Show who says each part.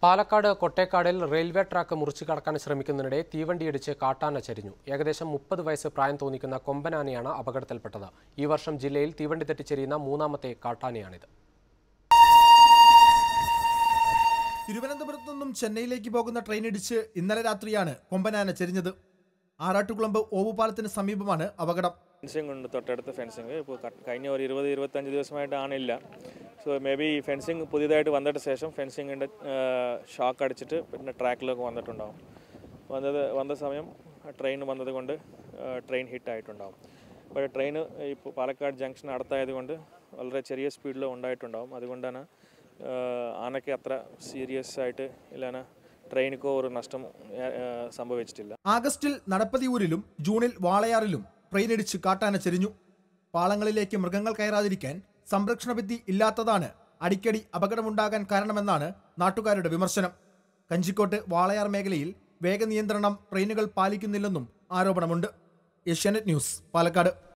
Speaker 1: Palakkad കൊട്ടേക്കാടിൽ railway track മുറിച്ചു കടക്കാൻ ശ്രമിക്കുന്നതിനിടെ തീവണ്ടിയിടിച്ച് കാട്ടാന ചരിഞ്ഞു ഏകദേശം മുപ്പത് വയസ്സ് പ്രായം തോന്നിക്കുന്ന കൊമ്പനാനയാണ് അപകടത്തിൽപ്പെട്ടത് ഈ വർഷം ജില്ലയിൽ തീവണ്ടി തെറ്റിച്ചെരിയുന്ന മൂന്നാമത്തെ കാട്ടാനയാണിത്
Speaker 2: തിരുവനന്തപുരത്തു നിന്നും ചെന്നൈയിലേക്ക് പോകുന്ന ട്രെയിൻ ഇടിച്ച് ഇന്നലെ രാത്രിയാണ് കൊമ്പനാന ചെരിഞ്ഞത് ആറാട്ടുകുളമ്പ് ഓവുപാലത്തിന് സമീപമാണ് അപകടം
Speaker 3: ഫെൻസിങ് ഉണ്ട് തൊട്ടടുത്ത് ഫെൻസിങ് ഇപ്പോൾ ക- കഴിഞ്ഞ ഒരു ഇരുപത് ഇരുപത്തഞ്ച് ദിവസമായിട്ട് ആണില്ല സോ മേ ബി ഈ ഫെൻസിങ് പുതിയതായിട്ട് വന്നിട്ട് ശേഷം ഫെൻസിങ്ങിൻ്റെ ഷോക്ക് അടിച്ചിട്ട് പിന്നെ ട്രാക്കിലൊക്കെ വന്നിട്ടുണ്ടാവും വന്നത് വന്ന സമയം ട്രെയിൻ വന്നത് കൊണ്ട് ട്രെയിൻ ഹിറ്റ് ആയിട്ടുണ്ടാവും പക്ഷേ ട്രെയിൻ ഇപ്പോൾ പാലക്കാട് ജംഗ്ഷൻ അടുത്തായതുകൊണ്ട് വളരെ ചെറിയ സ്പീഡിൽ ഉണ്ടായിട്ടുണ്ടാവും അതുകൊണ്ടാണ് ആ, ആനയ്ക്ക് അത്ര സീരിയസ് ആയിട്ട് ഇല്ലാന ട്രെയിനിക്കോ ഒരു നഷ്ടം ആ, ആ, സംഭവിച്ചിട്ടില്ല
Speaker 2: ആഗസ്റ്റിൽ നടപ്പതിയൂരിലും ജൂണിൽ വാളയാറിലും ട്രെയിൻ ഇടിച്ച് കാട്ടാന ചെരിഞ്ഞു പാളങ്ങളിലേക്ക് മൃഗങ്ങൾ കയറാതിരിക്കാൻ സംരക്ഷണ ഭിത്തി ഇല്ലാത്തതാണ് അടിക്കടി അപകടമുണ്ടാകാൻ കാരണമെന്നാണ് നാട്ടുകാരുടെ വിമർശനം കഞ്ചിക്കോട്ട് വാളയാർ മേഖലയിൽ വേഗനിയന്ത്രണം ട്രെയിനുകൾ പാലിക്കുന്നില്ലെന്നും ആരോപണമുണ്ട് ഏഷ്യാനെറ്റ് ന്യൂസ് പാലക്കാട്